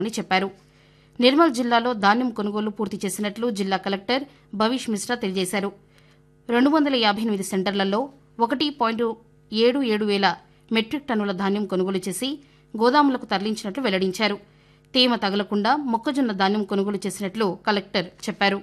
అని చెప్పారు నిర్మల్ జిల్లాలో ధాన్యం కొనుగోలు పూర్తి చేసినట్లు జిల్లా కలెక్టర్ భవిష్ మిశ్రా తెలియజేశారు రెండు వందల యాభై ఎనిమిది సెంటర్లలో ఒకటి పాయింట్ ఏడు ఏడు వేల మెట్రిక్ టన్నుల ధాన్యం కొనుగోలు చేసి గోదాములకు తరలించినట్లు వెల్లడించారు తేమ తగలకుండా మొక్కజొన్న ధాన్యం కొనుగోలు చేసినట్లు కలెక్టర్ చెప్పారు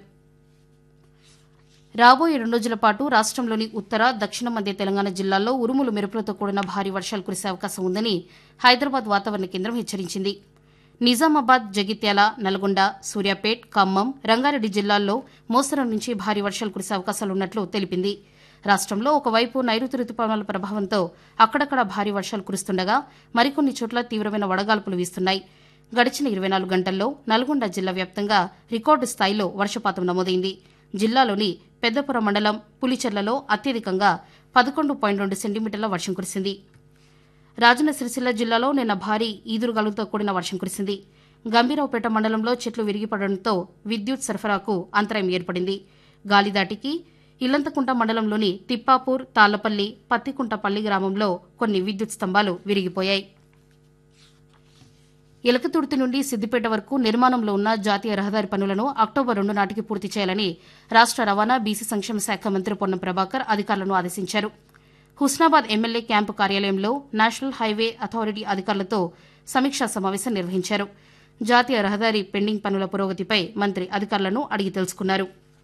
రాబోయే రెండు రోజుల పాటు రాష్ట్రంలోని ఉత్తర దక్షిణ మధ్య తెలంగాణ జిల్లాల్లో ఉరుములు మెరుపులతో కూడిన భారీ వర్షాలు కురిసే అవకాశం ఉందని హైదరాబాద్ వాతావరణ కేంద్రం హెచ్చరించింది నిజామాబాద్ జగిత్యాల నల్గొండ సూర్యాపేట్ ఖమ్మం రంగారెడ్డి జిల్లాల్లో మోస్తరు నుంచి భారీ వర్షాలు కురిసే అవకాశాలున్నట్లు తెలిపింది రాష్ట్రంలో ఒకవైపు నైరుతి రుతుపవనాల ప్రభావంతో అక్కడక్కడ భారీ వర్షాలు కురుస్తుండగా మరికొన్ని చోట్ల తీవ్రమైన వడగాల్పులు వీస్తున్నాయి గడిచిన ఇరవై నాలుగు గంటల్లో నల్గొండ జిల్లా వ్యాప్తంగా రికార్డు స్థాయిలో వర్షపాతం నమోదైంది జిల్లాలోని పెద్దపురం మండలం పులిచెర్లలో అత్యధికంగా పదకొండు పాయింట్ రెండు సెంటీమీటర్ల వర్షం కురిసింది రాజన్న సిరిసిల్ల జిల్లాలో నిన్న భారీ ఈదురుగాలులతో కూడిన వర్షం కురిసింది గంభీరావుపేట మండలంలో చెట్లు విరిగిపడడంతో విద్యుత్ సరఫరాకు అంతరాయం ఏర్పడింది గాలిదాటికి ఇల్లంతకుంట మండలంలోని తిప్పాపూర్ తాళ్లపల్లి పత్తికుంటపల్లి గ్రామంలో కొన్ని విద్యుత్ స్తంభాలు విరిగిపోయాయి ఎలకతుర్తి నుండి సిద్దిపేట వరకు నిర్మాణంలో ఉన్న జాతీయ రహదారి పనులను అక్టోబర్ రెండు నాటికి పూర్తి చేయాలని రాష్ట రవాణా బీసీ సంక్షేమ శాఖ మంత్రి పొన్నం ప్రభాకర్ అధికారులను ఆదేశించారు హుస్నాబాద్ ఎమ్మెల్యే క్యాంపు కార్యాలయంలో నేషనల్ హైవే అథారిటీ అధికారులతో సమీక్షా సమావేశం నిర్వహించారు జాతీయ రహదారి పెండింగ్ పనుల పురోగతిపై మంత్రి అధికారులను అడిగి తెలుసుకున్నారు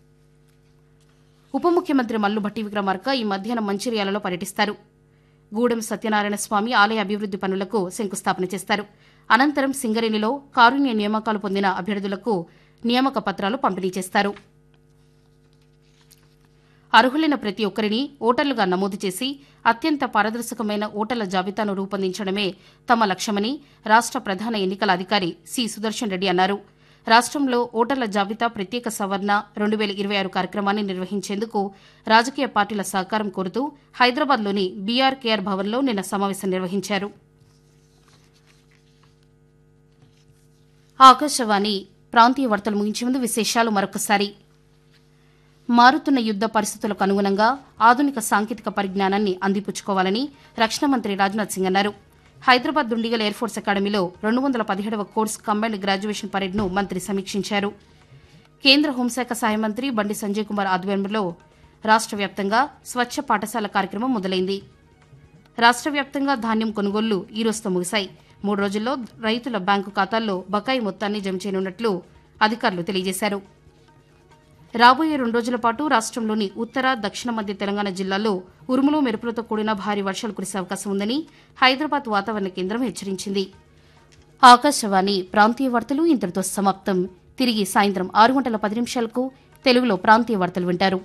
ఉప ముఖ్యమంత్రి మల్లు భట్టి విక్రమార్క ఈ మధ్యాహ్నం మంచిర్యాలలో పర్యటిస్తారు గూడెం సత్యనారాయణ స్వామి ఆలయ అభివృద్ది పనులకు శంకుస్థాపన చేస్తారు అనంతరం సింగరేణిలో కారుణ్య నియామకాలు పొందిన అభ్యర్థులకు నియామక పత్రాలు పంపిణీ చేస్తారు అర్హులైన ప్రతి ఒక్కరిని ఓటర్లుగా నమోదు చేసి అత్యంత పారదర్శకమైన ఓటర్ల జాబితాను రూపొందించడమే తమ లక్ష్యమని రాష్ట ప్రధాన ఎన్నికల అధికారి సి సుదర్శన్ రెడ్డి అన్నారు రాష్ట్రంలో ఓటర్ల జాబితా ప్రత్యేక సవరణ రెండు వేల ఇరవై ఆరు కార్యక్రమాన్ని నిర్వహించేందుకు రాజకీయ పార్టీల సహకారం కోరుతూ హైదరాబాద్లోని బీఆర్కేఆర్ భవన్లో నిన్న సమావేశం నిర్వహించారు ఆకాశవాణి ప్రాంతీయ వార్తలు ముగించే ముందు విశేషాలు మరొకసారి మారుతున్న యుద్ద పరిస్థితులకు అనుగుణంగా ఆధునిక సాంకేతిక పరిజ్ఞానాన్ని అందిపుచ్చుకోవాలని రక్షణ మంత్రి రాజ్నాథ్ సింగ్ అన్నారు హైదరాబాద్ దుండిగల్ ఎయిర్ ఫోర్స్ అకాడమీలో రెండు వందల పదిహేడవ కోర్స్ కంబైన్డ్ గ్రాడ్యుయేషన్ పరేడ్ను మంత్రి సమీక్షించారు కేంద్ర హోంశాఖ సహాయ మంత్రి బండి సంజయ్ కుమార్ ఆధ్వర్యంలో రాష్ట వ్యాప్తంగా స్వచ్ఛ పాఠశాల కార్యక్రమం మొదలైంది రాష్ట వ్యాప్తంగా ధాన్యం కొనుగోళ్లు ఈ రోజుతో ముగిశాయి మూడు రోజుల్లో రైతుల బ్యాంకు ఖాతాల్లో బకాయి మొత్తాన్ని జమ చేయనున్నట్లు అధికారులు తెలియజేశారు రాబోయే రెండు రోజుల పాటు రాష్ట్రంలోని ఉత్తర దక్షిణ మధ్య తెలంగాణ జిల్లాల్లో ఉరుములు మెరుపులతో కూడిన భారీ వర్షాలు కురిసే అవకాశం ఉందని హైదరాబాద్ వాతావరణ కేంద్రం హెచ్చరించింది ఆకాశవాణి ప్రాంతీయ వార్తలు ఇంతటితో సమాప్తం తిరిగి సాయంత్రం ఆరు గంటల పది నిమిషాలకు తెలుగులో ప్రాంతీయ వార్తలు వింటారు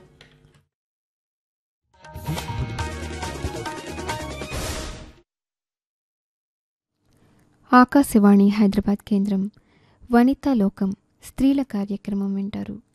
ఆకాశవాణి హైదరాబాద్ కేంద్రం వనితా లోకం స్త్రీల కార్యక్రమం వింటారు